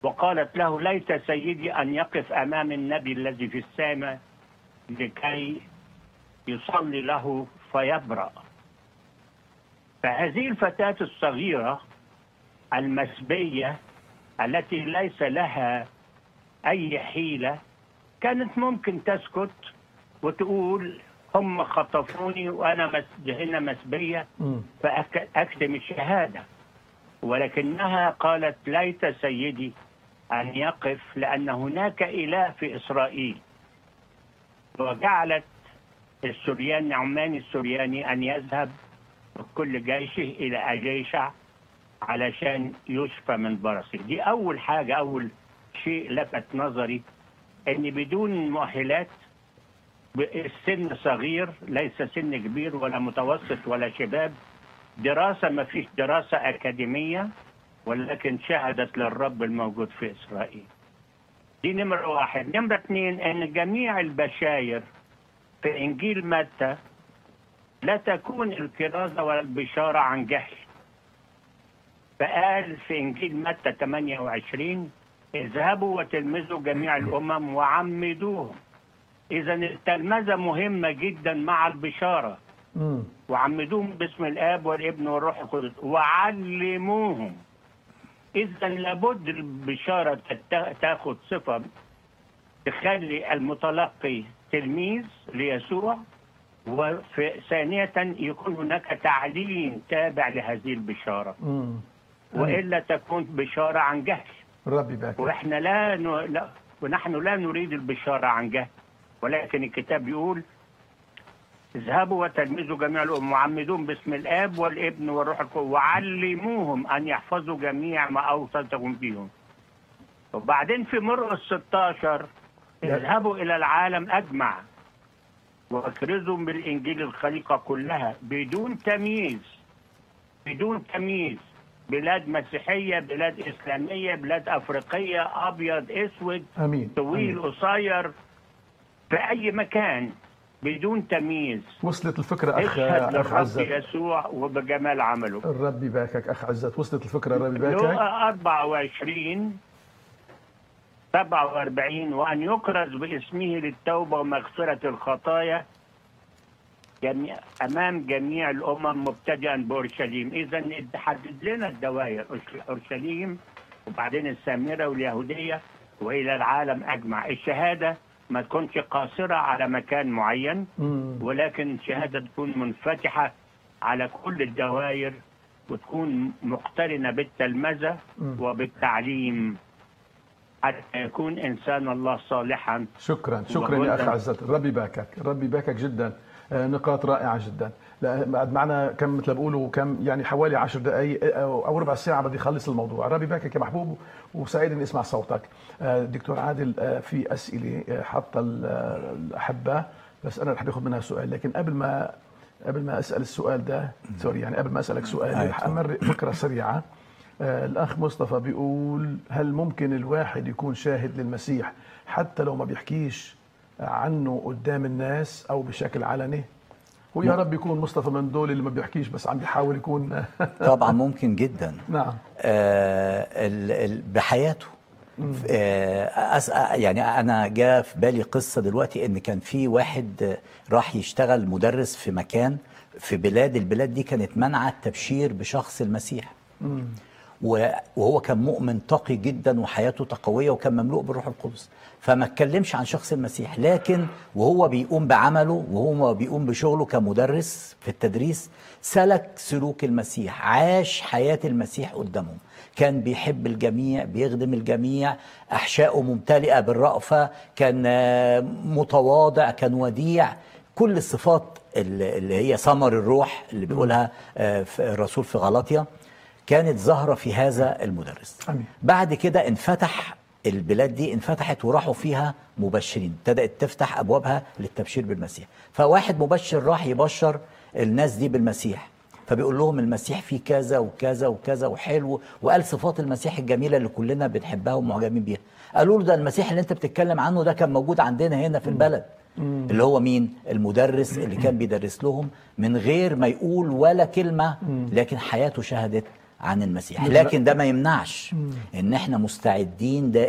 وقالت له ليت سيدي أن يقف أمام النبي الذي في السماء لكي يصلي له فيبرأ فهذه الفتاة الصغيرة المسبية التي ليس لها أي حيلة كانت ممكن تسكت وتقول هم خطفوني وأنا مس- هنا مسبية مم. فأكتم الشهادة ولكنها قالت ليت سيدي أن يقف لأن هناك إله في إسرائيل وجعلت السريان نعمان السرياني أن يذهب بكل جيشه إلى أجيشع علشان يشفى من برصه دي أول حاجة أول شيء لفت نظري أن بدون مؤهلات السن صغير ليس سن كبير ولا متوسط ولا شباب دراسة ما فيش دراسة أكاديمية ولكن شهدت للرب الموجود في إسرائيل دي نمرة واحد نمرة اثنين أن جميع البشاير في إنجيل متى لا تكون الكرازة والبشارة عن جهل فقال في إنجيل متى 28 اذهبوا وتلمذوا جميع الأمم وعمدوهم إذا التلمذة مهمة جدا مع البشارة مم. وعمدوهم باسم الاب والابن والروح القدس وعلموهم اذا لابد البشاره تت- تاخذ صفه تخلي المتلقي تلميذ ليسوع وثانية يكون هناك تعليم تابع لهذه البشارة مم. وإلا تكون بشارة عن جهل ربي باكر وإحنا لا, ن... لا ونحن لا نريد البشارة عن جهل ولكن الكتاب يقول اذهبوا وتلمذوا جميع الأمم وعمدوهم باسم الآب والابن والروح القدس وعلموهم أن يحفظوا جميع ما أوصيتهم فيهم وبعدين في مرقس 16 اذهبوا إلى العالم أجمع واكرزوا بالإنجيل الخليقة كلها بدون تمييز بدون تمييز بلاد مسيحية بلاد إسلامية بلاد أفريقية أبيض أسود امين طويل أمين. قصير في أي مكان بدون تمييز وصلت الفكره اخ اشهد اخ للرب عزت يسوع وبجمال عمله الرب يباركك اخ عزت وصلت الفكره الرب يباركك لوقا 24 47 وأن يكرز باسمه للتوبة ومغفرة الخطايا جميع أمام جميع الأمم مبتدئا بأورشليم إذا حدد لنا الدوائر أورش- أورشليم وبعدين السامرة واليهودية وإلى العالم أجمع الشهادة ما تكونش قاصرة على مكان معين مم. ولكن شهادة تكون منفتحة على كل الدوائر وتكون مقترنة بالتلمذة مم. وبالتعليم حتى يكون إنسان الله صالحا شكرا شكرا يا اخ وجوداً. عزت الرب يباركك الرب يباركك جدا آه، نقاط رائعه جدا لا بعد معنا كم مثل بقولوا كم يعني حوالي عشر دقائق او أو ربع ساعه بدي اخلص الموضوع الرب يباركك يا محبوب وسعيد اني اسمع صوتك آه، دكتور عادل آه، في اسئله آه، حاطه ال- آه، الاحبه بس انا رح باخذ منها سؤال لكن قبل ما قبل ما اسال السؤال ده سوري يعني قبل ما اسالك سؤال أيوة. رح امر فكره سريعه آه، الأخ مصطفى بيقول هل ممكن الواحد يكون شاهد للمسيح حتى لو ما بيحكيش عنه قدام الناس أو بشكل علني ويا رب يكون مصطفى من دول اللي ما بيحكيش بس عم بيحاول يكون طبعا ممكن جدا نعم آه، ال- ال- بحياته آه، أس- يعني انا جاء في بالي قصه دلوقتي ان كان في واحد آه، راح يشتغل مدرس في مكان في بلاد البلاد دي كانت منع التبشير بشخص المسيح و- وهو كان مؤمن تقي جدا وحياته تقويه وكان مملوء بالروح القدس فما اتكلمش عن شخص المسيح لكن وهو بيقوم بعمله وهو بيقوم بشغله كمدرس في التدريس سلك سلوك المسيح عاش حياه المسيح قدامهم كان بيحب الجميع بيخدم الجميع احشائه ممتلئه بالرأفه كان آه، متواضع كان وديع كل الصفات اللي اللي هي ثمر الروح اللي بيقولها آه، في الرسول في غلاطيا كانت ظاهرة في هذا المدرس أمين. بعد كده انفتح البلاد دي انفتحت وراحوا فيها مبشرين ابتدأت تفتح أبوابها للتبشير بالمسيح فواحد مبشر راح يبشر الناس دي بالمسيح فبيقول لهم المسيح فيه كذا وكذا وكذا وحلو وقال صفات المسيح الجميلة اللي كلنا بنحبها ومعجبين بيها قالوا له ده المسيح اللي انت بتتكلم عنه ده كان موجود عندنا هنا في البلد اللي هو مين المدرس اللي كان بيدرس لهم من غير ما يقول ولا كلمة لكن حياته شهدت عن المسيح لكن ده ما يمنعش ان احنا مستعدين دائما